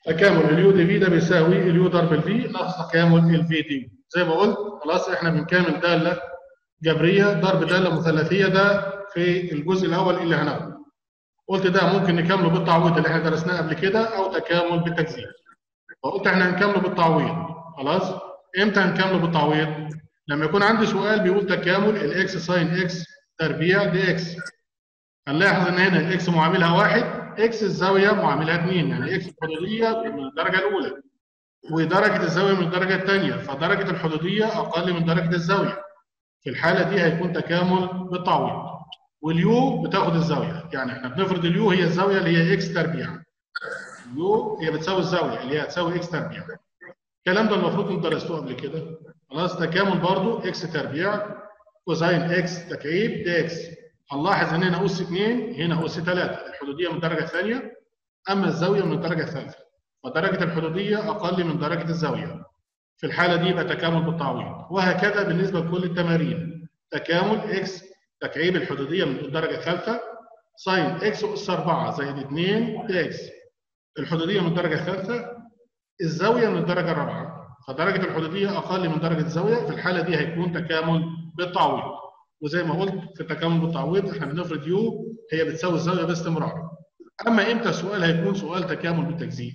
تكامل اليو دي في ده بيساوي اليو ضرب الفي ناقص تكامل الفي دي زي ما قلت خلاص احنا بنكامل داله جبريه ضرب داله مثلثيه ده في الجزء الاول اللي هناخده قلت ده ممكن نكمله بالتعويض اللي احنا درسناه قبل كده او تكامل بالتجزيء فقلت احنا هنكمله بالتعويض خلاص امتى هنكمله بالتعويض لما يكون عندي سؤال بيقول تكامل الاكس ساين اكس تربيع دي اكس هنلاحظ ان هنا الاكس معاملها واحد اكس الزاويه معاملها 2 يعني اكس الحدوديه من الدرجه الاولى ودرجه الزاويه من الدرجه الثانيه فدرجه الحدوديه اقل من درجه الزاويه في الحاله دي هيكون تكامل بالتعويض واليو بتاخد الزاويه يعني احنا بنفرض اليو هي الزاويه اللي هي اكس تربيع اليو هي بتساوي الزاويه اللي هي هتساوي اكس تربيع الكلام ده المفروض انتوا درستوه قبل كده خلاص تكامل برضو اكس تربيع كوزين اكس تكعيب دي اكس هنلاحظ ان هنا اس 2 هنا اس 3 الحدوديه من الدرجه الثانيه اما الزاويه من الدرجه الثالثه فدرجه الحدوديه اقل من درجه الزاويه في الحاله دي يبقى تكامل بالتعويض وهكذا بالنسبه لكل التمارين تكامل اكس تكعيب الحدوديه من الدرجه الثالثه ساين اكس اس 4 زائد 2 دي اكس الحدوديه من الدرجه الثالثه الزاويه من الدرجه الرابعه فدرجه الحدوديه اقل من درجه الزاويه في الحاله دي هيكون تكامل بالتعويض وزي ما قلت في التكامل بالتعويض احنا بنفرض يو هي بتساوي الزاويه باستمرار اما امتى السؤال هيكون سؤال تكامل بالتجزيء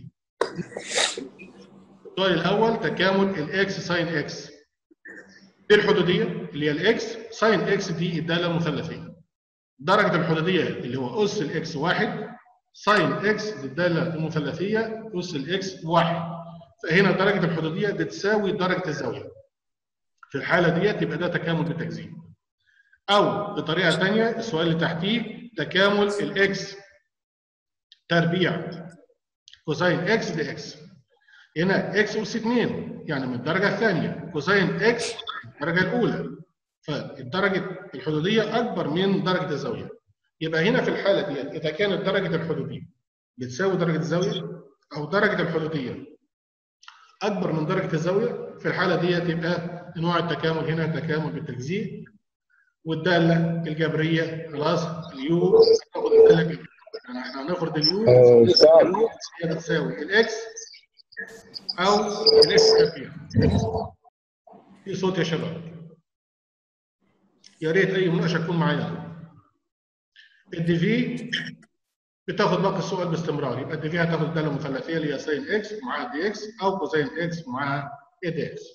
السؤال الاول تكامل الاكس ساين اكس دي الحدوديه اللي هي الاكس ساين اكس دي الداله المثلثيه درجه الحدوديه اللي هو اس الاكس واحد ساين اكس دي الداله المثلثيه اس الاكس واحد فهنا درجه الحدوديه دي تساوي درجه الزاويه في الحاله ديت يبقى ده تكامل بالتجزيء او بطريقه ثانيه السؤال اللي تحتيه تكامل الاكس تربيع كوساين اكس دي اكس هنا اكس اس 2 يعني من الدرجه الثانيه كوساين اكس الدرجه الاولى فالدرجه الحدوديه اكبر من درجه الزاويه يبقى هنا في الحاله دي اذا كانت درجه الحدوديه بتساوي درجه الزاويه او درجه الحدوديه اكبر من درجه الزاويه في الحاله دي تبقى نوع التكامل هنا تكامل بالتجزيء والداله الجبريه خلاص اليو تاخد الداله الجبريه يعني احنا هنفرض اليو هي بتساوي الاكس او الاكس تربيع في صوت يا شباب يا ريت اي مناقشه تكون معايا الدي في بتاخد باقي السؤال باستمرار يبقى الدي في هتاخد الداله المثلثيه اللي هي ساين اكس معاها دي اكس او كوزين اكس معاها اي دي اكس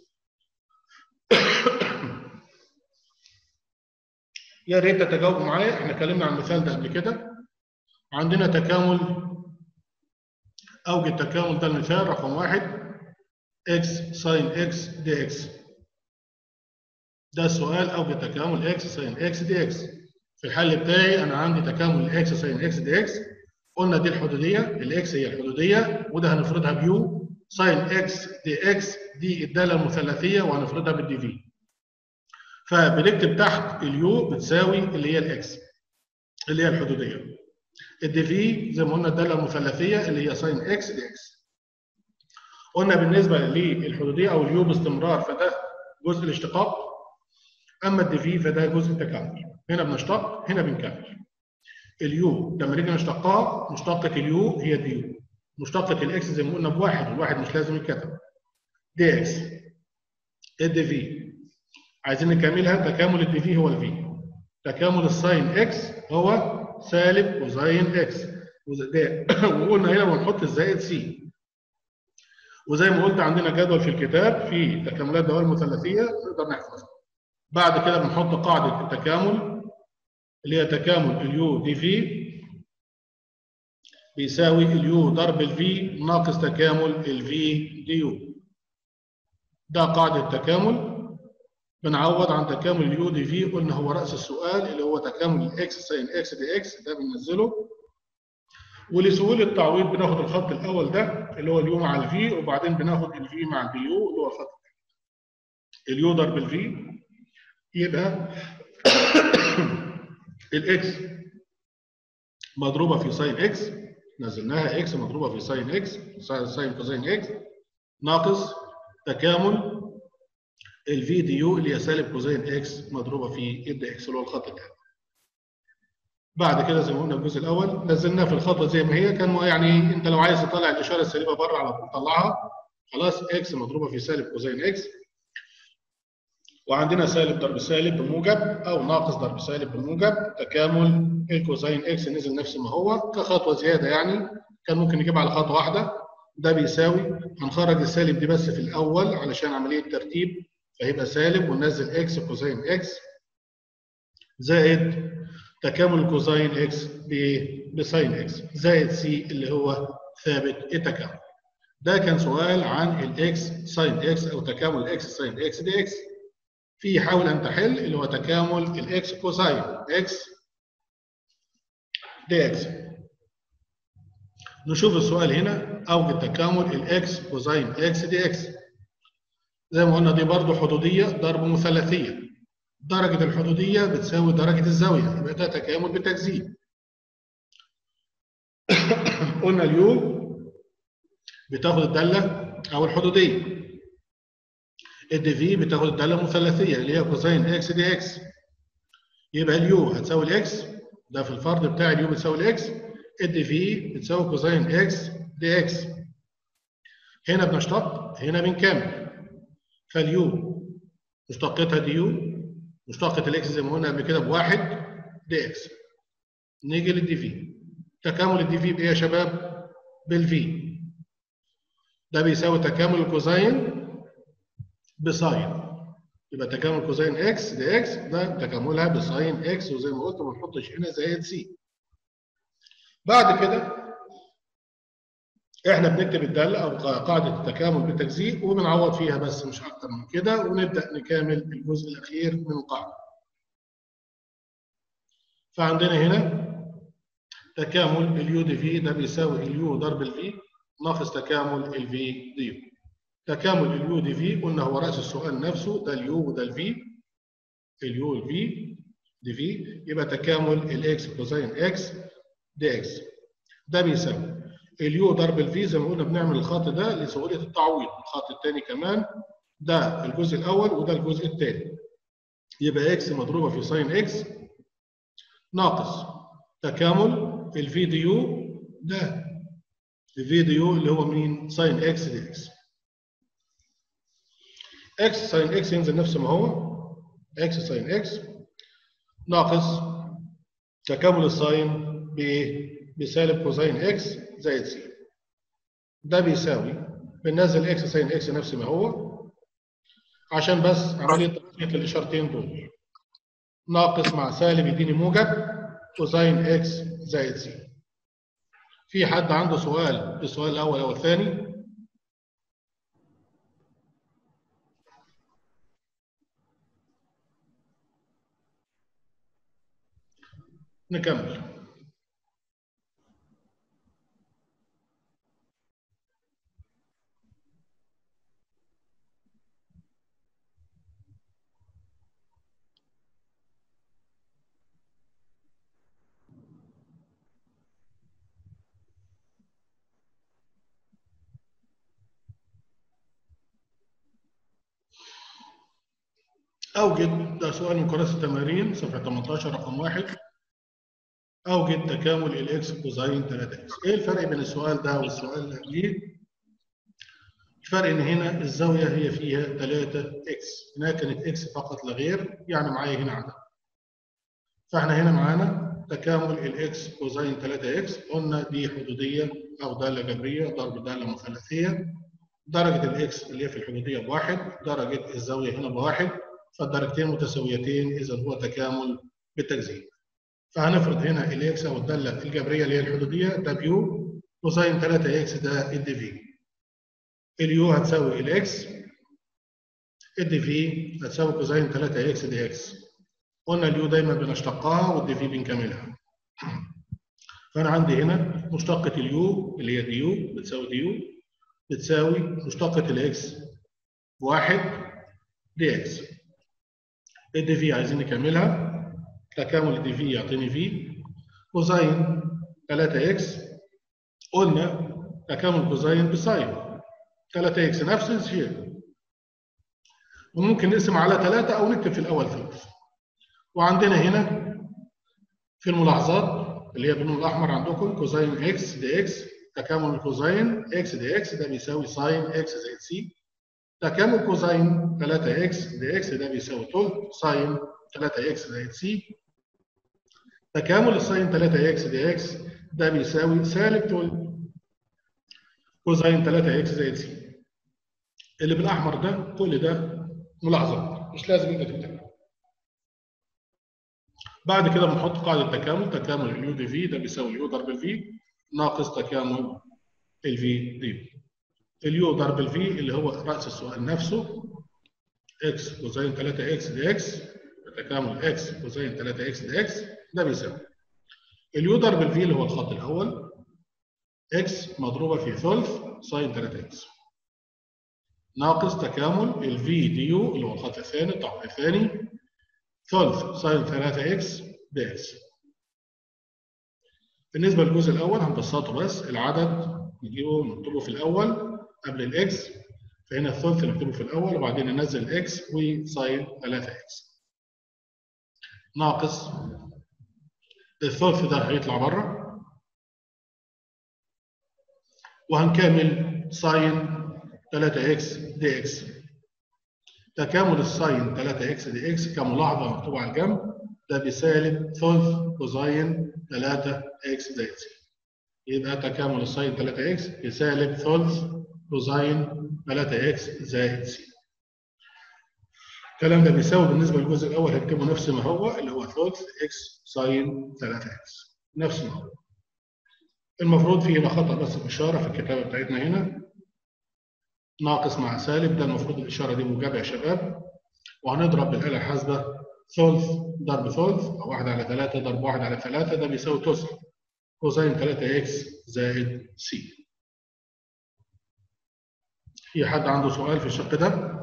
يا ريت تتجاوبوا معايا احنا اتكلمنا عن المثال ده قبل كده عندنا تكامل اوجد تكامل ده المثال رقم واحد اكس ساين اكس دي اكس ده السؤال اوجد تكامل اكس ساين اكس دي اكس في الحل بتاعي انا عندي تكامل اكس ساين اكس دي اكس قلنا دي الحدوديه الاكس هي الحدوديه وده هنفرضها بيو ساين اكس دي اكس دي الداله المثلثيه وهنفرضها بالدي في فبنكتب تحت اليو بتساوي اللي هي الاكس اللي هي الحدوديه الدي في زي ما قلنا الداله المثلثيه اللي هي ساين اكس دي اكس قلنا بالنسبه للحدوديه او اليو باستمرار فده جزء الاشتقاق اما الدي في فده جزء التكامل هنا بنشتق هنا بنكمل اليو لما نيجي نشتقها مشتقه اليو هي دي يو مشتقه الاكس زي ما قلنا بواحد والواحد مش لازم يتكتب دي اكس الدي في عايزين نكملها تكامل الدي في هو الفي تكامل الساين اكس هو سالب كوزين اكس وقلنا هنا بنحط الزائد سي وزي ما قلت عندنا جدول في الكتاب في تكاملات دوائر مثلثيه نقدر نحفظها بعد كده بنحط قاعده التكامل اللي هي تكامل اليو دي في بيساوي اليو ضرب الفي ناقص تكامل الفي دي يو ده قاعده التكامل بنعوض عن تكامل اليو دي في قلنا هو راس السؤال اللي هو تكامل الاكس ساين اكس دي اكس ده بننزله ولسهوله التعويض بناخد الخط الاول ده اللي هو اليو مع الفي وبعدين بناخد الفي مع الدي يو اللي هو الخط اليو ضرب الفي يبقى الاكس مضروبه في ساين اكس نزلناها اكس مضروبه في ساين اكس ساين كوزين اكس ناقص تكامل الفي دي يو اللي هي سالب كوزين اكس مضروبه في اد اكس اللي هو الخط ده بعد كده زي ما قلنا الجزء الاول نزلناه في الخطوه زي ما هي كان يعني انت لو عايز تطلع الاشاره السالبه بره على طول طلعها خلاص اكس مضروبه في سالب كوزين اكس وعندنا سالب ضرب سالب بموجب او ناقص ضرب سالب بموجب تكامل الكوزين اكس نزل نفس ما هو كخطوه زياده يعني كان ممكن نجيبها على خطوه واحده ده بيساوي هنخرج السالب دي بس في الاول علشان عمليه ترتيب فهيبقى سالب وننزل اكس كوزين اكس زائد تكامل كوزين اكس بساين اكس زائد سي اللي هو ثابت التكامل. ده كان سؤال عن الاكس ساين اكس او تكامل الاكس ساين اكس دي اكس. في حاول ان تحل اللي هو تكامل الاكس كوساين اكس دي اكس. نشوف السؤال هنا اوجد تكامل الاكس كوساين اكس دي اكس. زي ما قلنا دي برضه حدوديه ضرب مثلثيه. درجة الحدودية بتساوي درجة الزاوية يبقى ده تكامل بالتجزيء. قلنا اليو بتاخد الدالة أو الحدودية. الدي في بتاخد الدالة المثلثية اللي هي كوسين اكس دي اكس. يبقى اليو هتساوي الاكس ده في الفرض بتاع اليو بتساوي الاكس الدي في بتساوي كوسين اكس دي اكس. هنا بنشتق هنا بنكمل. فاليو مشتقتها دي يو مشتقة الاكس زي ما قلنا قبل كده بواحد دي اكس. نيجي للدي في. تكامل الدي في بايه يا شباب؟ بالفي. ده بيساوي تكامل الكوزين بساين. يبقى تكامل كوزين اكس دي اكس ده تكاملها بساين اكس وزي ما قلت ما نحطش هنا زائد سي. بعد كده احنا بنكتب الداله او قاعده التكامل بالتجزيء وبنعوض فيها بس مش اكتر من كده ونبدا نكمل الجزء الاخير من القاعده. فعندنا هنا تكامل اليو دي في ده بيساوي اليو ضرب الفي ناقص تكامل الفي دي يو. تكامل اليو دي في قلنا هو راس السؤال نفسه ده اليو وده الفي اليو الفي دي في يبقى تكامل الاكس كوزين اكس دي اكس ده بيساوي اليو ضرب الفي زي ما قلنا بنعمل الخط ده لسهوله التعويض الخط الثاني كمان ده الجزء الاول وده الجزء الثاني يبقى اكس مضروبه في ساين اكس ناقص تكامل الفي دي يو ده الفي دي يو اللي هو مين ساين اكس دي اكس اكس ساين اكس ينزل نفس ما هو اكس ساين اكس ناقص تكامل الساين بايه بسالب كوزين اكس زائد سي ده بيساوي بننزل اكس ساين اكس نفس ما هو عشان بس عمليه تطبيق الاشارتين دول ناقص مع سالب يديني موجب كوزين اكس زائد سي في حد عنده سؤال في السؤال الاول او الثاني نكمل أوجد ده سؤال من كراسة التمارين صفحة 18 رقم واحد أوجد تكامل الإكس كوزين 3 إكس إيه الفرق بين السؤال ده والسؤال اللي قبليه؟ الفرق إن هنا الزاوية هي فيها 3 إكس هنا كانت إكس فقط لا غير يعني معايا هنا عدد فإحنا هنا معانا تكامل الإكس كوزين 3 إكس قلنا دي حدودية أو دالة جبرية ضرب دالة مثلثية درجة الإكس اللي هي في الحدودية بواحد درجة الزاوية هنا بواحد فالدرجتين متساويتين اذا هو تكامل بالتجزيء. فهنفرض هنا الاكس او الداله الجبريه اللي هي الحدوديه ده بيو كوساين 3 اكس ده الدي في. اليو هتساوي الاكس الدي في هتساوي كوساين 3 اكس دي اكس. قلنا اليو دايما بنشتقها والدي في بنكملها. فانا عندي هنا مشتقه اليو اللي هي دي يو بتساوي دي يو بتساوي مشتقه الاكس بواحد دي اكس. الدي في عايزين نكملها تكامل الدي في يعطيني في كوزين 3 اكس قلنا تكامل كوزين بساين 3 اكس نفس الشيء وممكن نقسم على 3 او نكتب في الاول ثلث وعندنا هنا في الملاحظات اللي هي باللون الاحمر عندكم كوزين اكس دي اكس تكامل الكوزين اكس دي اكس ده بيساوي ساين اكس زائد سي تكامل كوزين 3 اكس دي اكس ده بيساوي ثلث ساين 3 اكس زائد سي تكامل الساين 3 اكس دي اكس ده بيساوي سالب ثلث كوزين 3 اكس زائد سي اللي بالاحمر ده كل ده ملاحظات مش لازم انت تكتبها بعد كده بنحط قاعده تكامل تكامل اليو دي في ده بيساوي اليو ضرب الفي ناقص تكامل الفي دي اليو ضرب الفي اللي هو راس السؤال نفسه اكس كوزين 3 اكس دي اكس تكامل اكس كوزين 3 اكس دي اكس ده بيساوي اليو ضرب الفي اللي هو الخط الاول اكس مضروبه في ثلث ساين 3 اكس ناقص تكامل الفي دي يو اللي هو الخط الثاني الطرف الثاني ثلث ساين 3 اكس دي اكس بالنسبه للجزء الاول هنبسطه بس العدد نجيبه نكتبه في الاول قبل الاكس فهنا الثلث نكتبه في الاول وبعدين ننزل الاكس وساين 3 اكس ناقص الثلث ده هيطلع بره وهنكمل ساين 3 اكس دي اكس تكامل الساين 3 اكس دي اكس كملاحظه مكتوبه على الجنب ده بسالب ثلث كوزين 3 اكس زائد سي يبقى تكامل الساين 3 اكس بسالب ثلث كوزين 3 اكس زائد سي الكلام ده بيساوي بالنسبه للجزء الاول هنكتبه نفس ما هو اللي هو ثلث اكس ساين 3 اكس نفس ما هو المفروض في هنا خطا بس اشاره في الكتابه بتاعتنا هنا ناقص مع سالب ده المفروض الاشاره دي موجبه يا شباب وهنضرب بالاله الحاسبه ثلث ضرب ثلث او 1 على 3 ضرب 1 على 3 ده بيساوي تسع كوزين 3 اكس زائد سي في حد عنده سؤال في الشق ده؟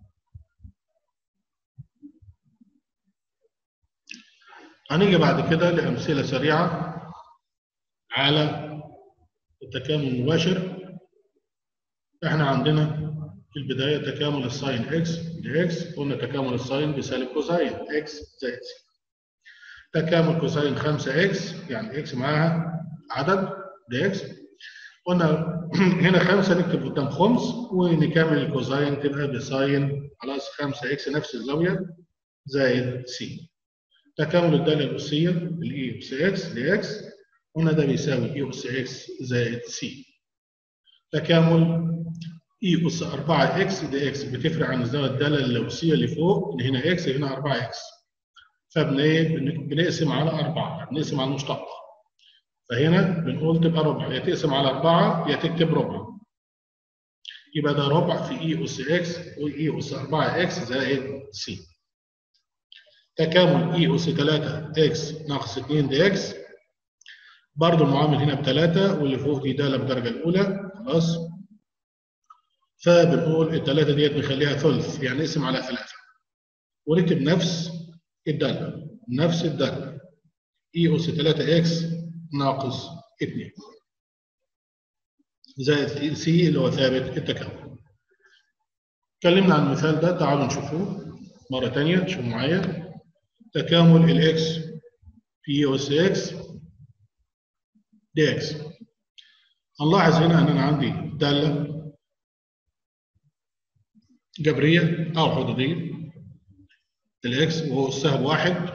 هنيجي بعد كده لأمثلة سريعة على التكامل المباشر احنا عندنا في البداية تكامل الساين اكس دي اكس قلنا تكامل الساين بسالب كوزين اكس زائد سي تكامل كوزين 5 اكس يعني اكس معاها عدد دي اكس قلنا هنا 5 نكتب قدام خمس ونكمل الكوزين تبقى بساين خلاص 5 اكس نفس الزاوية زائد سي تكامل الدالة الأسية الإي أس إكس دي إكس قلنا ده بيساوي إي أس إكس زائد سي تكامل إي أس 4 إكس دي إكس بتفرق عن الزاوية الدالة الأسية اللي فوق اللي هنا إكس هنا 4 إكس فبنقسم على 4 بنقسم على المشتقة فهنا بنقول تبقى ربع يا تقسم على 4 يا تكتب ربع يبقى ده ربع في إي أس إكس وإي أس 4 إكس زائد سي تكامل اي اس 3 اكس ناقص 2 دي اكس برضه المعامل هنا بثلاثة واللي فوق دي دالة بالدرجة الأولى خلاص فبنقول الثلاثة ديت نخليها ثلث يعني نقسم على ثلاثة ونكتب نفس الدالة نفس الدالة اي اس 3 اكس ناقص 2 زائد سي اللي هو ثابت التكامل اتكلمنا عن المثال ده تعالوا نشوفوه مرة ثانية تشوفوا معايا تكامل الاكس في اس اكس دي اكس هنلاحظ هنا ان انا عندي داله جبريه او حدوديه الاكس وهو اسها بواحد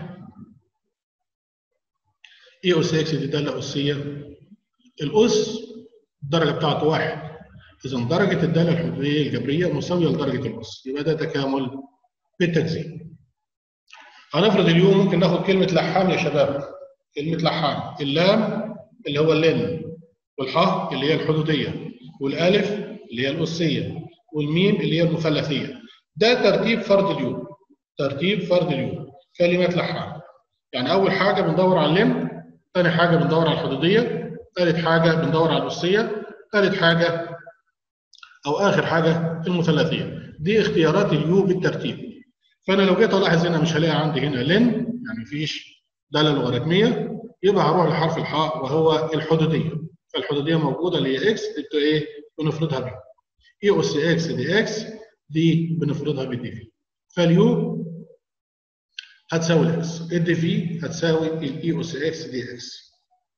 اي اس اكس دي داله اسيه الاس الدرجه بتاعته واحد اذا درجه الداله الحدوديه الجبريه مساويه لدرجه الاس يبقى ده تكامل بالتجزئه هنفرض اليوم ممكن ناخد كلمة لحام يا شباب كلمة لحام اللام اللي هو اللين والحاء اللي هي الحدودية والألف اللي هي الأسية والميم اللي هي المثلثية ده ترتيب فرد اليوم ترتيب فرد اليوم كلمة لحام يعني أول حاجة بندور على اللم ثاني حاجة بندور على الحدودية ثالث حاجة بندور على الأسية ثالث حاجة أو آخر حاجة المثلثية دي اختيارات اليو بالترتيب فانا لو جيت الاحظ هنا مش هلاقي عندي هنا لن يعني مفيش داله لوغاريتميه يبقى هروح لحرف الحاء وهو الحدوديه فالحدوديه موجوده اللي هي اكس دي ايه بنفرضها بيها اي اس اكس دي اكس دي بنفرضها بدي في فاليو هتساوي الاكس الدي في هتساوي الاي اس اكس دي اكس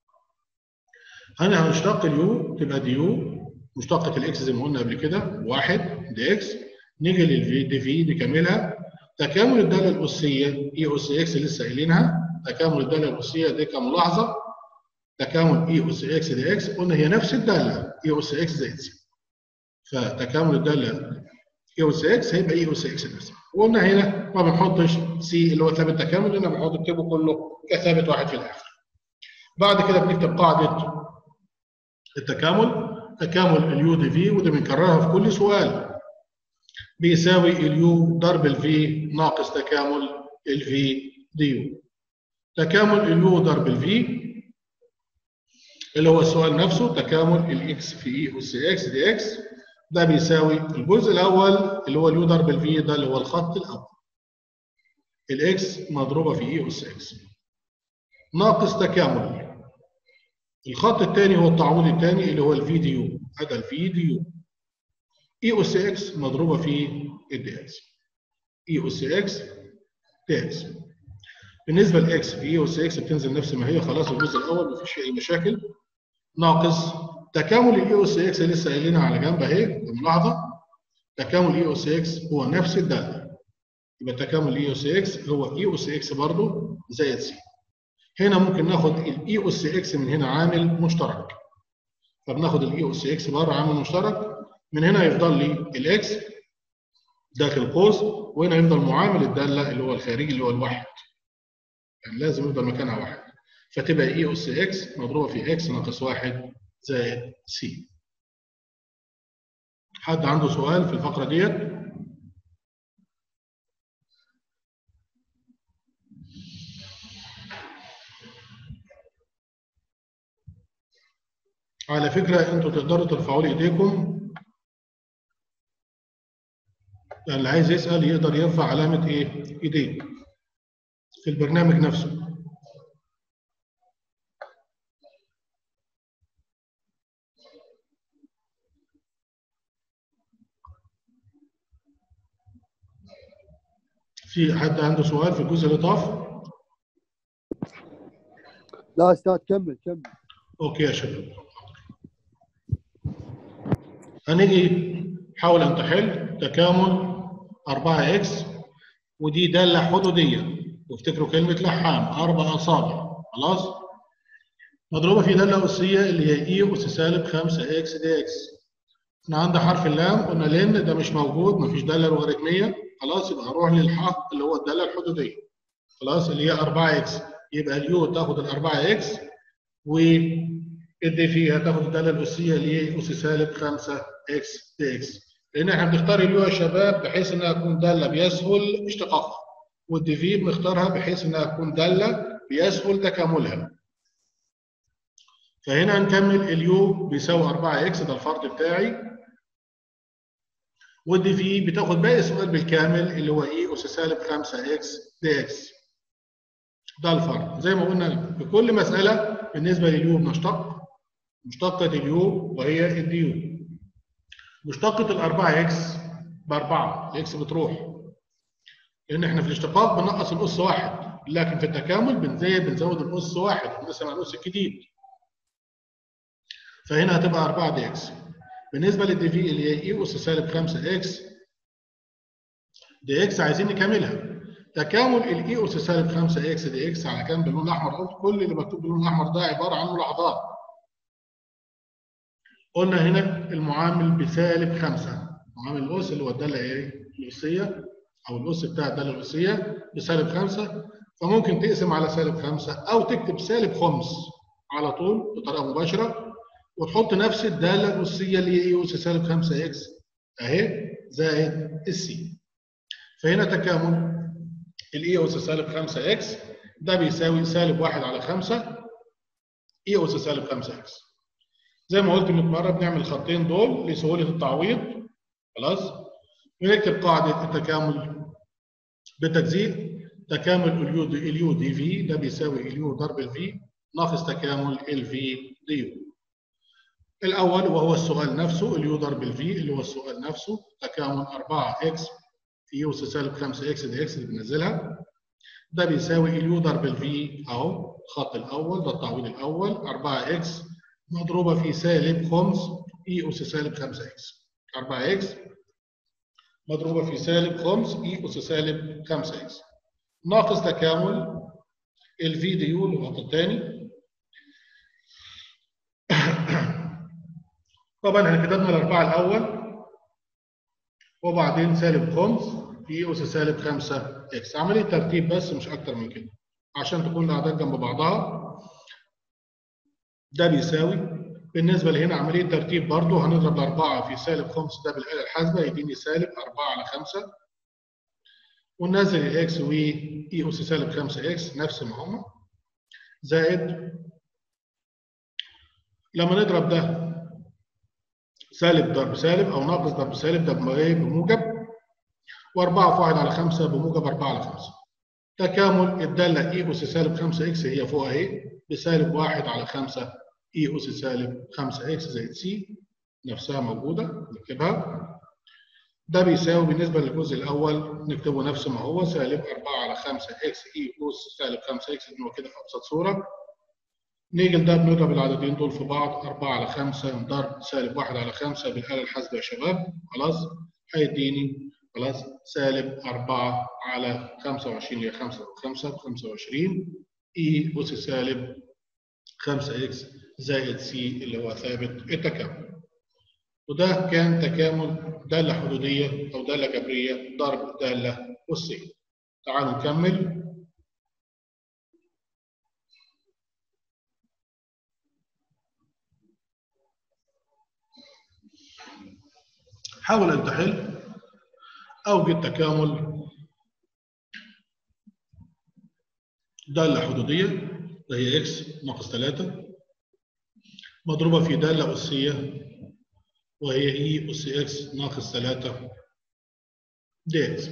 هنا هنشتق اليو تبقى دي يو مشتقة الاكس زي ما قلنا قبل كده واحد دي اكس نيجي للفي دي في نكملها تكامل الداله الاسيه اي اس اكس لسه قايلينها تكامل الداله الاسيه دي كملاحظه تكامل اي اس اكس دي اكس قلنا هي نفس الداله اي اس اكس زائد سي فتكامل الداله اي اس اكس هيبقى اي اس اكس نفسها وقلنا هنا ما بنحطش سي اللي هو ثابت تكامل هنا بنحط نكتبه كله كثابت واحد في الاخر بعد كده بنكتب قاعده التكامل تكامل اليو دي في وده بنكررها في كل سؤال بيساوي اليو ضرب الفي ناقص تكامل الفي دي يو تكامل اليو ضرب الفي اللي هو السؤال نفسه تكامل الاكس في اي اس اكس دي اكس ده بيساوي الجزء الاول اللي هو اليو ضرب الفي ده اللي هو الخط الاول الاكس مضروبه في اي اس اكس ناقص تكامل الخط الثاني هو التعويض الثاني اللي هو الفي دي يو هذا الفي دي يو اي اس اكس مضروبه في الدي اكس اي اس اكس دي اكس بالنسبه لاكس في اي اس اكس بتنزل نفس ما هي خلاص الجزء الاول ما فيش اي مشاكل ناقص تكامل الاي اس اكس لسه قايلينها على جنب اهي بملاحظه تكامل اي اس اكس هو نفس الداله يبقى تكامل الاي اس اكس هو اي اس اكس برضه زائد سي هنا ممكن ناخد الاي اس اكس من هنا عامل مشترك فبناخد الاي اس اكس بره عامل مشترك من هنا يفضل لي الاكس داخل قوس وهنا يفضل معامل الداله اللي هو الخارجي اللي هو الواحد يعني لازم يفضل مكانها واحد فتبقى اي اس اكس مضروبه في اكس ناقص واحد زائد سي حد عنده سؤال في الفقره ديت على فكره انتوا تقدروا ترفعوا لي ايديكم يعني اللي عايز يسال يقدر يرفع علامه ايه ايديه في البرنامج نفسه في حد عنده سؤال في الجزء اللي طاف لا استاذ كمل كمل اوكي يا شباب هنيجي حاول ان تحل تكامل 4 اكس ودي داله حدوديه وافتكروا كلمه لحام اربع اصابع خلاص مضروبه في داله اسيه اللي هي اي اس سالب 5 اكس دي اكس احنا عند حرف اللام قلنا لان ده مش موجود مفيش داله لوغاريتميه خلاص يبقى هروح للحق اللي هو الداله الحدوديه خلاص اللي هي 4 اكس يبقى اليو تاخد ال 4 اكس والدي فيها تاخد الداله الاسيه اللي هي اس سالب 5 اكس دي اكس لان احنا بنختار اليو يا شباب بحيث انها تكون داله بيسهل اشتقاقها والدي في بنختارها بحيث انها تكون داله بيسهل تكاملها فهنا هنكمل اليو بيساوي 4 اكس ده الفرض بتاعي والدي في بتاخد باقي السؤال بالكامل اللي هو اي اس سالب 5 اكس دي اكس ده الفرض زي ما قلنا في كل مساله بالنسبه لليو بنشتق مشتقه اليو وهي الديو مشتقه ال 4 اكس ب 4 الاكس بتروح لان احنا في الاشتقاق بنقص الاس واحد لكن في التكامل بنزود بنزود الاس واحد بنقسم على الاس الجديد فهنا هتبقى 4 دي اكس بالنسبه للدي في اللي هي اي اس سالب 5 اكس دي اكس عايزين نكملها تكامل الاي اس سالب 5 اكس دي اكس على كام باللون الاحمر قلت كل اللي مكتوب باللون الاحمر ده عباره عن ملاحظات قلنا هنا المعامل بسالب 5 معامل الاس اللي هو الداله ايه الاسيه او الاس بتاع الداله الاسيه بسالب 5 فممكن تقسم على سالب 5 او تكتب سالب خمس على طول بطريقه مباشره وتحط نفس الداله الاسيه اللي هي اي اس سالب 5 اكس اهي زائد السي فهنا تكامل الاي اس سالب 5 اكس ده بيساوي سالب 1 على 5 اي اس سالب 5 اكس زي ما قلت 100 مره بنعمل الخطين دول لسهوله التعويض خلاص بنكتب قاعده التكامل بالتجزيء تكامل اليو دي اليو دي في ده بيساوي اليو ضرب الفي ناقص تكامل الفي دي يو الاول وهو السؤال نفسه اليو ضرب الفي اللي هو السؤال نفسه تكامل 4 اكس في يو سالب 5 اكس دي اكس اللي بننزلها ده بيساوي اليو ضرب الفي اهو الخط الاول ده التعويض الاول 4 اكس مضروبه في سالب خمس اي اس سالب 5 اكس 4 اكس مضروبه في سالب خمس اي اس سالب 5 اكس ناقص تكامل الفي دي يو الخط الثاني طبعا احنا كتبنا الاربعه الاول وبعدين سالب خمس في اس سالب 5 اكس عمليه ترتيب بس مش اكتر من كده عشان تكون الاعداد جنب بعضها ده بيساوي بالنسبه لهنا عمليه ترتيب برضه هنضرب الاربعه في سالب 5 ده بالاله الحاسبه يديني سالب 4 على 5 وننزل الاكس و اي اس سالب 5 اكس نفس ما هم زائد لما نضرب ده سالب ضرب سالب او ناقص ضرب سالب ده بموجب و4 في 1 على 5 بموجب 4 على 5 تكامل الداله اي اس سالب 5 اكس هي فوق اهي بسالب 1 على 5 اي اس سالب 5 اكس زائد سي نفسها موجوده نكتبها ده بيساوي بالنسبه للجزء الاول نكتبه نفس ما هو سالب 4 على 5 اكس اي اس سالب 5 اكس هو كده في ابسط صوره نيجي لده بنضرب العددين دول في بعض 4 على 5 ضرب سالب 1 على 5 بالاله الحاسبه يا شباب خلاص هيديني خلاص سالب 4 على 25 اللي هي 5 5 ب 25 اي اس سالب 5 اكس زائد سي اللي هو ثابت التكامل وده كان تكامل داله حدوديه او داله جبريه ضرب داله اسيه تعالوا نكمل حاول ان تحل اوجد تكامل داله حدوديه اللي هي اكس ناقص 3 مضروبه في داله اسيه وهي اي اس اكس ناقص 3 دي اكس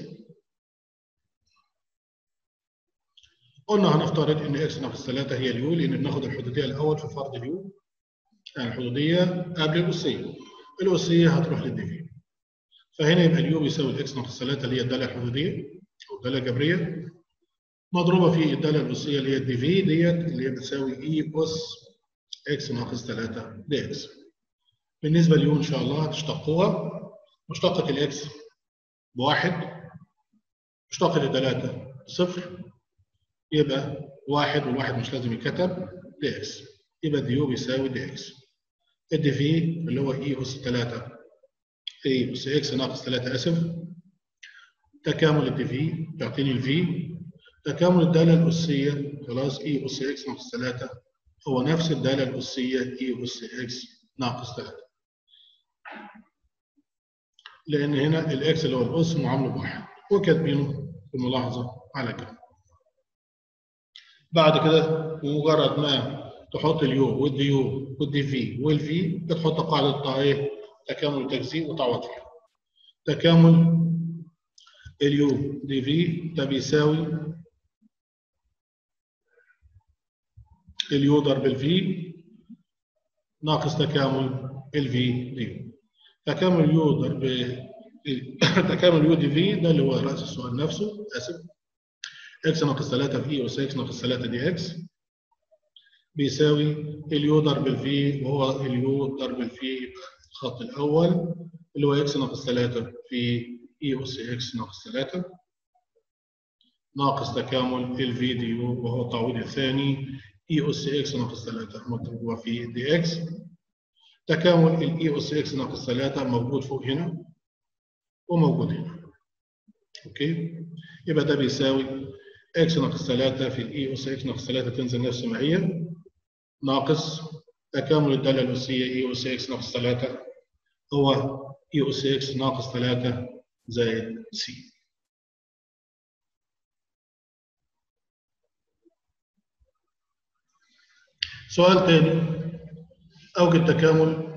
قلنا هنفترض ان اكس ناقص 3 هي اليو لان بناخد الحدوديه الاول في فرض اليو يعني الحدوديه قبل الاسيه الاسيه هتروح للدي في فهنا يبقى اليو بيساوي الاكس ناقص 3 اللي هي الداله الحدوديه او الداله الجبريه مضروبه في الداله الاسيه اللي هي الدي في ديت اللي هي بتساوي اي اس اكس ناقص 3 دي اكس بالنسبه ليو ان شاء الله هتشتقوها مشتقه الاكس بواحد مشتقه الثلاثه بصفر يبقى واحد والواحد مش لازم يتكتب دي اكس يبقى دي يو بيساوي دي اكس الدي في اللي هو اي اس 3 اي اس اكس ناقص 3 اسف تكامل الدي في يعطيني الفي تكامل الداله الاسيه خلاص اي اس اكس ناقص 3 هو نفس الداله الاسيه اي اس اكس ناقص 3 لان هنا الاكس اللي هو الاس معامله بواحد وكاتبينه في الملاحظه على كده بعد كده بمجرد ما تحط اليو والدي يو والدي في والفي بتحط قاعده ايه تكامل تجزيء وتعوض فيها تكامل اليو دي في ده بيساوي اليو ضرب الفي ناقص تكامل الفي دي تكامل اليو ضرب تكامل اليو دي في ده اللي هو راس السؤال نفسه اسف اكس ناقص 3 في اي اس اكس ناقص 3 دي اكس بيساوي اليو ضرب الفي وهو اليو ضرب الفي الخط الاول اللي هو اكس ناقص 3 في اي اس اكس ناقص 3 ناقص تكامل الفي دي يو وهو التعويض الثاني اي اس اكس ناقص 3 مضروبه في دي اكس تكامل الاي اس اكس ناقص 3 موجود فوق هنا وموجود هنا اوكي يبقى ده بيساوي اكس ناقص 3 في الاي اس اكس ناقص 3 تنزل نفس ما هي ناقص تكامل الداله الاسيه اي اس اكس ناقص 3 هو اي اس اكس ناقص 3 زائد سي سؤال تاني اوجد تكامل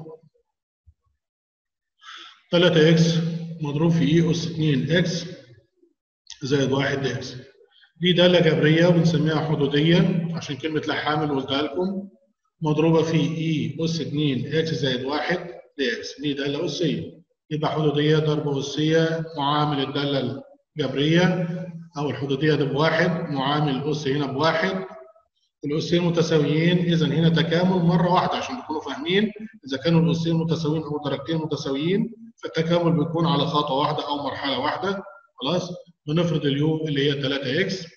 3 اكس مضروب في اي اس 2 اكس زائد 1 اكس دي داله جبريه وبنسميها حدوديه عشان كلمه لا حامل قلتها لكم مضروبه في اي اس 2 اكس زائد 1 دي اكس دي داله اسيه يبقى حدوديه ضرب اسيه معامل الداله الجبريه او الحدوديه ده بواحد معامل الاس هنا بواحد الاسين متساويين اذا هنا تكامل مره واحده عشان تكونوا فاهمين اذا كانوا الاسين متساويين او درجتين متساويين فالتكامل بيكون على خطوه واحده او مرحله واحده خلاص بنفرض اليو اللي هي 3 اكس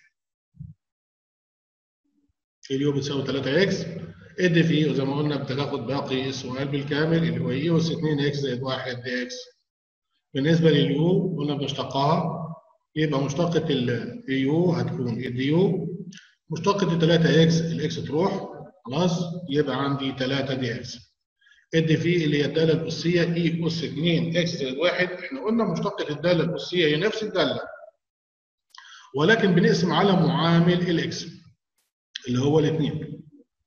اليو بتساوي 3 اكس ادي في وزي ما قلنا بتاخد باقي السؤال بالكامل اللي هو يو اس 2 اكس زائد 1 دي اكس بالنسبه لليو قلنا بنشتقها يبقى مشتقه اليو هتكون الدي يو مشتقة 3 اكس الاكس تروح خلاص يبقى عندي 3 دي اكس ادي في اللي هي الداله الاسيه اي اس 2 اكس زائد 1 احنا قلنا مشتقة الداله الاسيه هي نفس الداله ولكن بنقسم على معامل الاكس اللي هو الاثنين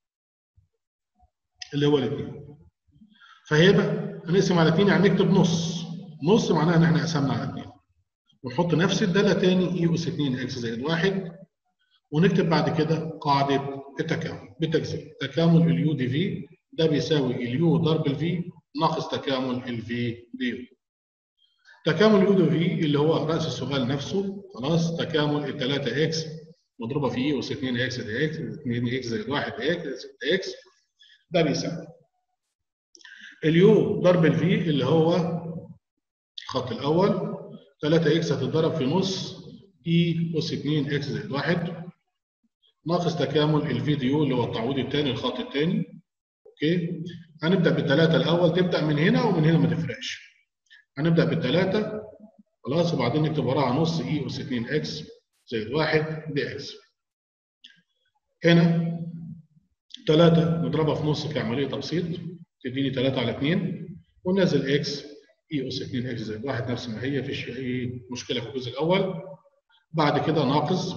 اللي هو الاثنين فهيبقى هنقسم على 2 يعني نكتب نص نص معناها ان احنا قسمنا على 2 ونحط نفس الداله تاني اي اس 2 اكس زائد 1 ونكتب بعد كده قاعده التكامل بالتجزئه تكامل اليو دي في ده بيساوي اليو ضرب الفي ناقص تكامل الفي دي يو تكامل اليو دي في اللي هو راس السؤال نفسه خلاص تكامل ال 3 اكس مضروبه في اي اس 2 اكس دي اكس 2 اكس زائد 1 اكس اكس ده بيساوي اليو ضرب الفي اللي هو الخط الاول 3 اكس هتتضرب في نص اي اس 2 اكس زائد 1 ناقص تكامل الفيديو اللي هو التعويض الثاني الخط الثاني اوكي هنبدا بالثلاثه الاول تبدا من هنا ومن هنا ما تفرقش هنبدا بالثلاثه خلاص وبعدين نكتب وراها نص اي اس 2 اكس زائد 1 دي اكس هنا 3 نضربها في نص كعمليه تبسيط تديني 3 على 2 وننزل اكس اي اس 2 اكس زائد 1 نفس ما هي مفيش اي مشكله في الجزء الاول بعد كده ناقص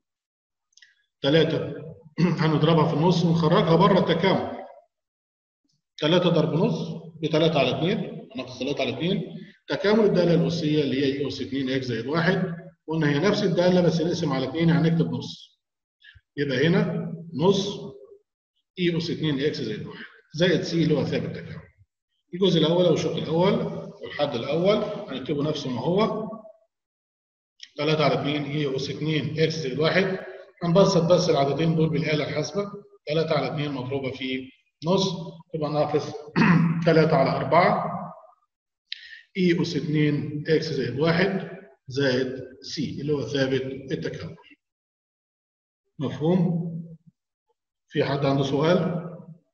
3 هنضربها في النص ونخرجها بره التكامل 3 ضرب نص ب 3 على 2 ناقص 3 على 2 تكامل الداله الاسيه اللي هي اي اس 2 اكس زائد 1 قلنا هي نفس الداله بس نقسم على 2 يعني نكتب نص يبقى هنا نص اي اس 2 اكس زائد 1 زائد سي اللي هو ثابت تكامل الجزء الاول او الشق الاول والحد الاول هنكتبه نفسه ما هو 3 على 2 اي اس 2 اكس زائد 1 هنبسط بس العددين دول بالاله الحاسبه 3 على 2 مضروبه في نص تبقى ناقص 3 على 4 اي اس 2 اكس زائد 1 زائد سي اللي هو ثابت التكامل مفهوم؟ في حد عنده سؤال؟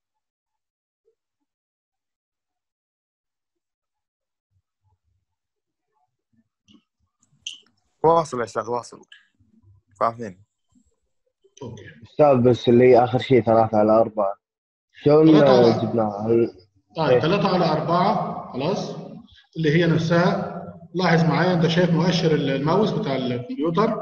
واصل يا استاذ واصل فاهمين اوكي استاذ بس اللي اخر شيء ثلاثة على أربعة شلون ثلاثة على- جبناها؟ هل- طيب إيه. 3 على 4 خلاص اللي هي نفسها لاحظ معايا انت شايف مؤشر الماوس بتاع الكمبيوتر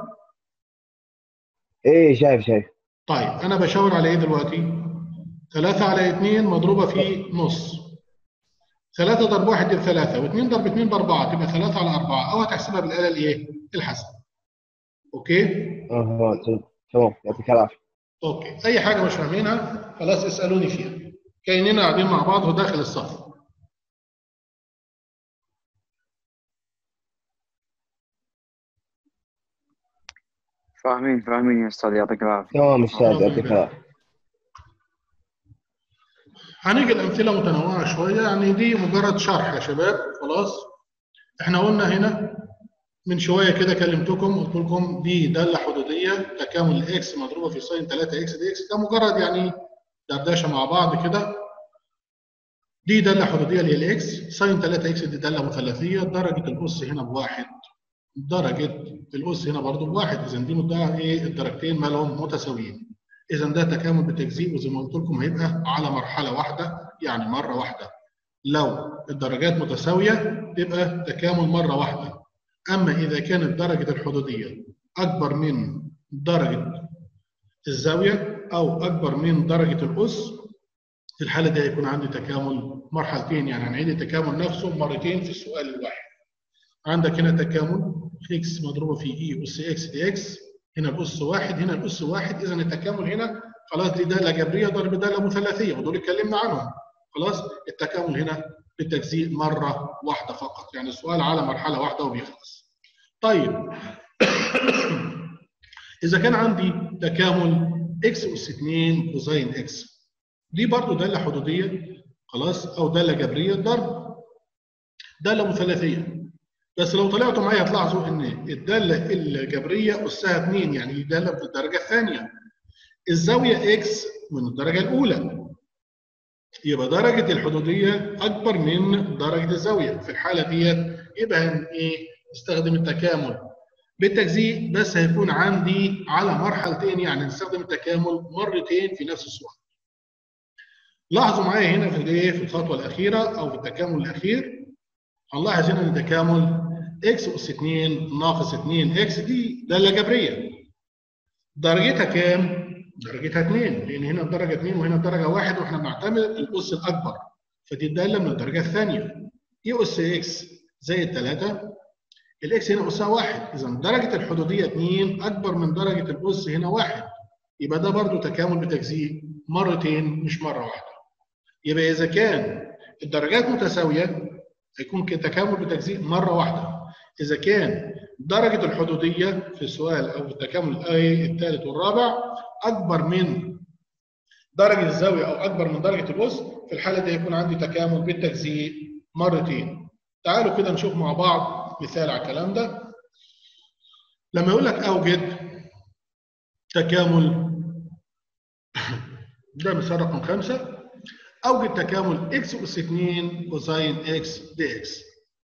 ايه شايف شايف طيب انا بشاور على ايه دلوقتي 3 على 2 مضروبه في نص 3 ضرب 1 دي بثلاثة و2 ضرب 2 باربعة تبقى 3 على 4 او هتحسبها بالاله الايه الحاسبه اوكي اه تمام تمام يعطيك العافية اوكي اي حاجه مش فاهمينها خلاص اسالوني فيها كاننا قاعدين مع بعض وداخل الصف فاهمين فاهمين يا استاذ يعطيك العافيه تمام استاذ يعطيك العافية هنيجي الامثله متنوعه شويه يعني دي مجرد شرح يا شباب خلاص احنا قلنا هنا من شويه كده كلمتكم قلت لكم دي داله حدوديه تكامل الاكس مضروبه في ساين 3 اكس دي اكس ده مجرد يعني دردشه مع بعض كده دي داله حدوديه اللي هي الاكس ساين 3 اكس دي داله مثلثيه درجه الاس هنا بواحد درجه الاس هنا برضو بواحد اذا دي مدعى ايه الدرجتين مالهم متساويين اذا ده تكامل بالتجزيء وزي ما قلت لكم هيبقى على مرحله واحده يعني مره واحده لو الدرجات متساويه تبقى تكامل مره واحده اما اذا كانت درجه الحدوديه اكبر من درجه الزاويه او اكبر من درجه الاس في الحاله دي هيكون عندي تكامل مرحلتين يعني هنعيد التكامل نفسه مرتين في السؤال الواحد عندك هنا تكامل اكس مضروبه في اي اس اكس دي اكس هنا الاس واحد هنا الاس واحد اذا التكامل هنا خلاص دي داله جبريه ضرب داله مثلثيه ودول اتكلمنا عنهم خلاص التكامل هنا بالتجزيء مره واحده فقط يعني السؤال على مرحله واحده وبيخلص طيب اذا كان عندي تكامل اكس اس 2 كوزين اكس دي برضو داله حدوديه خلاص او داله جبريه ضرب داله مثلثيه بس لو طلعتوا معايا هتلاحظوا ان الداله الجبريه اسها 2 يعني دي داله في الدرجه الثانيه الزاويه اكس من الدرجه الاولى يبقى درجه الحدوديه اكبر من درجه الزاويه في الحاله ديت يبقى هن ايه نستخدم التكامل بالتجزيء بس هيكون عندي على مرحلتين يعني نستخدم التكامل مرتين في نفس السؤال لاحظوا معايا هنا في الايه في الخطوه الاخيره او في التكامل الاخير هنلاحظ هنا ان تكامل اكس اس 2 ناقص 2 اكس دي داله جبريه درجتها كام؟ درجتها 2 لان هنا الدرجه 2 وهنا الدرجه 1 واحنا بنعتمد الاس الاكبر فدي الداله من الدرجه الثانيه اي اس اكس زائد 3 الاكس هنا اسها 1 اذا درجه الحدوديه 2 اكبر من درجه الاس هنا 1 يبقى ده برضو تكامل بتجزيء مرتين مش مره واحده يبقى اذا كان الدرجات متساويه هيكون تكامل بتجزيء مره واحده اذا كان درجه الحدوديه في السؤال او في التكامل الاي الثالث والرابع اكبر من درجه الزاويه او اكبر من درجه الاس في الحاله دي هيكون عندي تكامل بالتجزيء مرتين تعالوا كده نشوف مع بعض مثال على الكلام ده لما يقول لك اوجد تكامل ده مثال رقم خمسه اوجد تكامل اكس اس 2 كوساين اكس دي اكس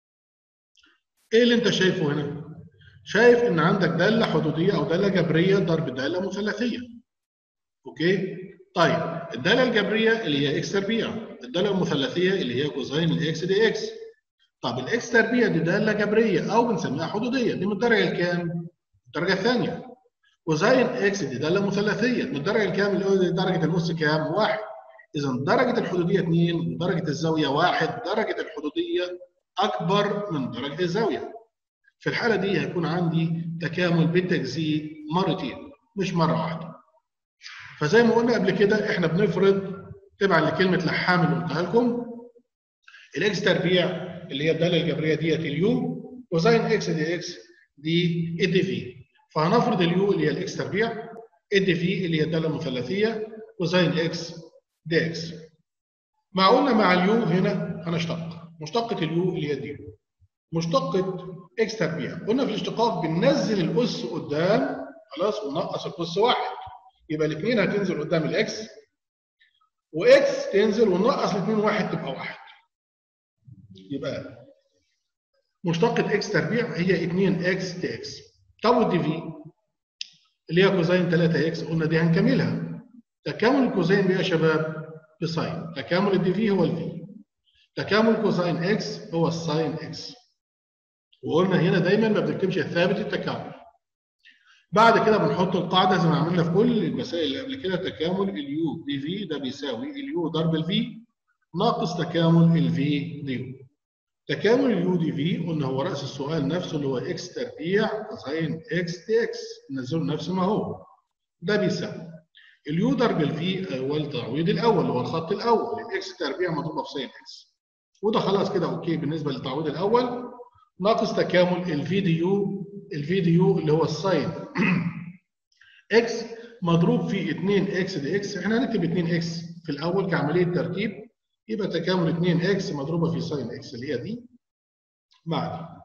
ايه اللي انت شايفه هنا؟ شايف ان عندك داله حدوديه او داله جبريه ضرب داله مثلثيه. اوكي؟ طيب الداله الجبريه اللي هي اكس تربيع، الداله المثلثيه اللي هي كوزين الاكس دي اكس. طب الاكس تربيع دي داله جبريه او بنسميها حدوديه، دي من الدرجه الكام؟ الدرجه الثانيه. كوزين اكس دي داله مثلثيه، من الدرجه الكام اللي درجه النص كام؟ واحد. اذا درجه الحدوديه 2 ودرجه الزاويه 1 درجه الحدوديه اكبر من درجه الزاويه. في الحاله دي هيكون عندي تكامل بالتجزيء مرتين مش مره واحده. فزي ما قلنا قبل كده احنا بنفرض تبعا لكلمه لحام اللي قلتها لكم الاكس تربيع اللي هي الداله الجبريه ديت اليو وزين اكس دي اكس دي ادي في فهنفرض اليو اللي هي الاكس تربيع ادي في اللي هي الداله المثلثيه وزين اكس دي اكس. مع قلنا مع اليو هنا هنشتق مشتقة اليو اللي هي دي مشتقة اكس تربيع قلنا في الاشتقاق بننزل الاس قدام خلاص وننقص الاس واحد يبقى الاثنين هتنزل قدام الاكس واكس تنزل وننقص الاثنين واحد تبقى واحد يبقى مشتقة اكس تربيع هي 2 اكس دي اكس طب والدي في اللي هي كوزين 3 اكس قلنا دي هنكملها تكامل الكوزين بيه يا شباب بساين تكامل الدي في هو الفي تكامل كوساين اكس هو الساين اكس وقلنا هنا دايما ما بنكتبش ثابت التكامل بعد كده بنحط القاعده زي ما عملنا في كل المسائل اللي قبل كده تكامل اليو دي في ده بيساوي اليو ضرب الفي ناقص تكامل الفي دي يو تكامل اليو دي في قلنا هو راس السؤال نفسه اللي هو اكس تربيع كوساين اكس دي اكس نزله نفس ما هو ده بيساوي اليو ضرب الفي هو التعويض الاول اللي هو الخط الاول الاكس تربيع مضروبه في ساين اكس وده خلاص كده اوكي بالنسبه للتعويض الاول ناقص تكامل الفي دي يو الفي دي يو اللي هو الساين اكس مضروب في 2 اكس دي اكس احنا هنكتب 2 اكس في الاول كعمليه ترتيب يبقى تكامل 2 اكس مضروبه في ساين اكس اللي هي دي مع دي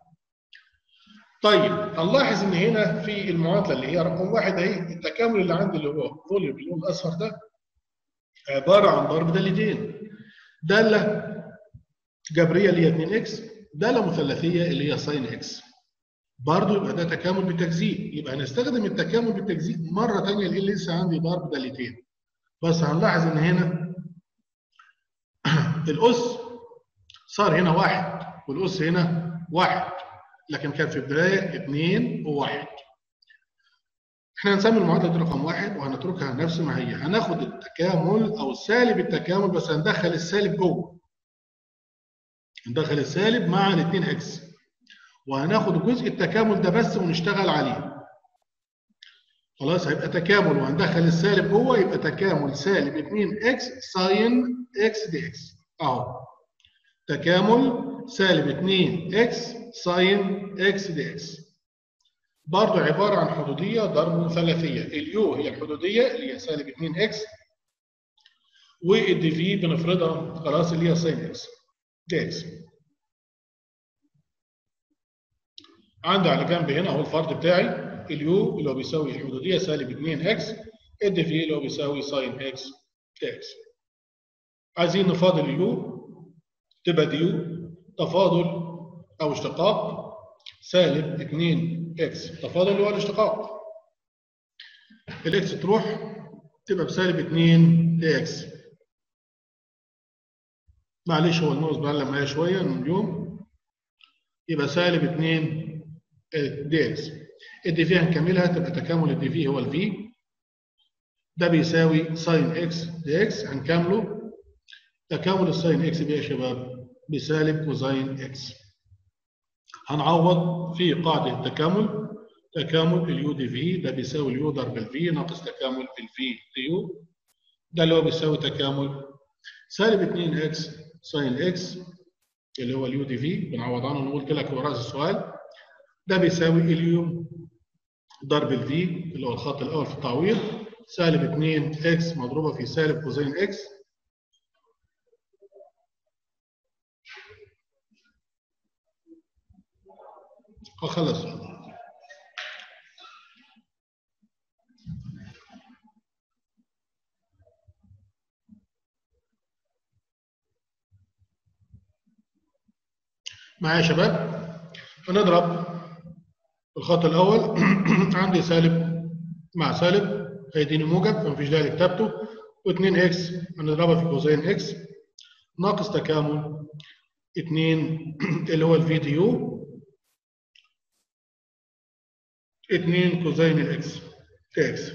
طيب هنلاحظ ان هنا في المعادله اللي هي رقم واحد اهي التكامل اللي عندي اللي هو فوليوم باللون الاصفر ده عباره عن ضرب دالتين داله جبريه اللي هي 2 اكس داله مثلثيه اللي هي ساين اكس برضه يبقى ده تكامل بالتجزيء يبقى هنستخدم التكامل بالتجزيء مره ثانيه لان لسه عندي ضرب دالتين بس هنلاحظ ان هنا الاس صار هنا واحد والاس هنا واحد لكن كان في البدايه اثنين وواحد احنا هنسمي المعادله دي رقم واحد وهنتركها نفس ما هي هناخد التكامل او سالب التكامل بس هندخل السالب جوه ندخل السالب مع الاثنين اكس وهناخد جزء التكامل ده بس ونشتغل عليه خلاص هيبقى تكامل وهندخل السالب جوه يبقى تكامل سالب 2 اكس ساين اكس دي اكس اهو تكامل سالب 2 اكس ساين اكس دي اكس برضه عباره عن حدوديه ضرب مثلثيه اليو هي الحدوديه اللي هي سالب 2 اكس والدي في بنفرضها خلاص اللي هي ساين اكس دي اكس عندي على جنب هنا اهو الفرض بتاعي اليو اللي هو بيساوي الحدوديه سالب 2 اكس الدي في اللي هو بيساوي ساين اكس دي اكس عايزين نفاضل اليو تبقى دي يو تفاضل او اشتقاق سالب 2 اكس تفاضل اللي هو الاشتقاق الاكس تروح تبقى بسالب 2 اكس معلش هو الماوس بيعلم معايا شويه من اليوم يبقى سالب 2 دي اكس الدي في هنكملها تبقى تكامل الدي في هو الفي ده بيساوي ساين اكس دي اكس هنكمله تكامل الساين اكس بيه يا شباب بسالب كوزين اكس هنعوض في قاعده التكامل تكامل اليو دي في ده بيساوي اليو ضرب الفي ناقص تكامل الفي دي يو ده اللي هو بيساوي تكامل سالب 2 اكس ساين اكس اللي هو اليو دي في بنعوض عنه نقول لك هو راس السؤال ده بيساوي اليو ضرب الفي اللي هو الخط الاول في التعويض سالب 2 اكس مضروبه في سالب كوزين اكس خلاص معايا يا شباب هنضرب الخط الاول عندي سالب مع سالب هيديني موجب فمفيش داعي لكتابته و2 اكس هنضربها في كوزين اكس ناقص تكامل 2 اللي هو الفي دي يو 2 كوزين الاكس اكس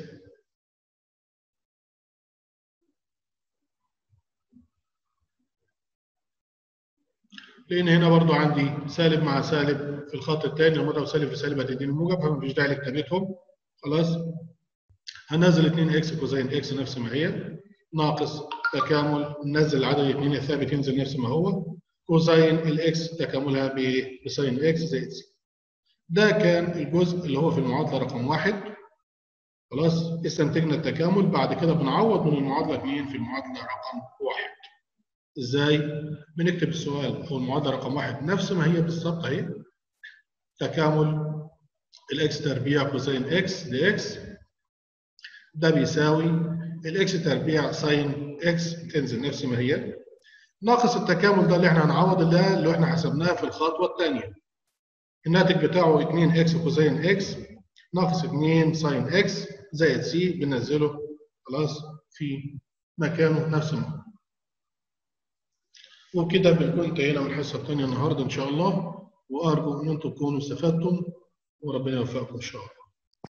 لان هنا برضو عندي سالب مع سالب في الخط الثاني لما اضرب سالب في سالب هتديني موجب فمفيش داعي لكتابتهم خلاص هنزل 2 اكس كوزين اكس نفس ما هي ناقص تكامل ننزل العدد الاثنين الثابت ينزل نفس ما هو كوزين الاكس تكاملها بساين اكس زائد سي ده كان الجزء اللي هو في المعادله رقم واحد خلاص استنتجنا التكامل بعد كده بنعوض من المعادله 2 في المعادله رقم واحد ازاي؟ بنكتب السؤال او المعادله رقم واحد نفس ما هي بالظبط اهي تكامل الاكس تربيع كوسين اكس دي اكس ده بيساوي الاكس تربيع ساين اكس تنزل نفس ما هي ناقص التكامل ده اللي احنا هنعوض ده اللي احنا حسبناه في الخطوه الثانيه الناتج بتاعه 2 اكس كوسين اكس ناقص 2 ساين اكس زائد سي بننزله خلاص في مكانه نفس ما هو وبكده بنكون انتهينا من الحصه الثانيه النهارده ان شاء الله وارجو ان انتم تكونوا استفدتم وربنا يوفقكم ان شاء الله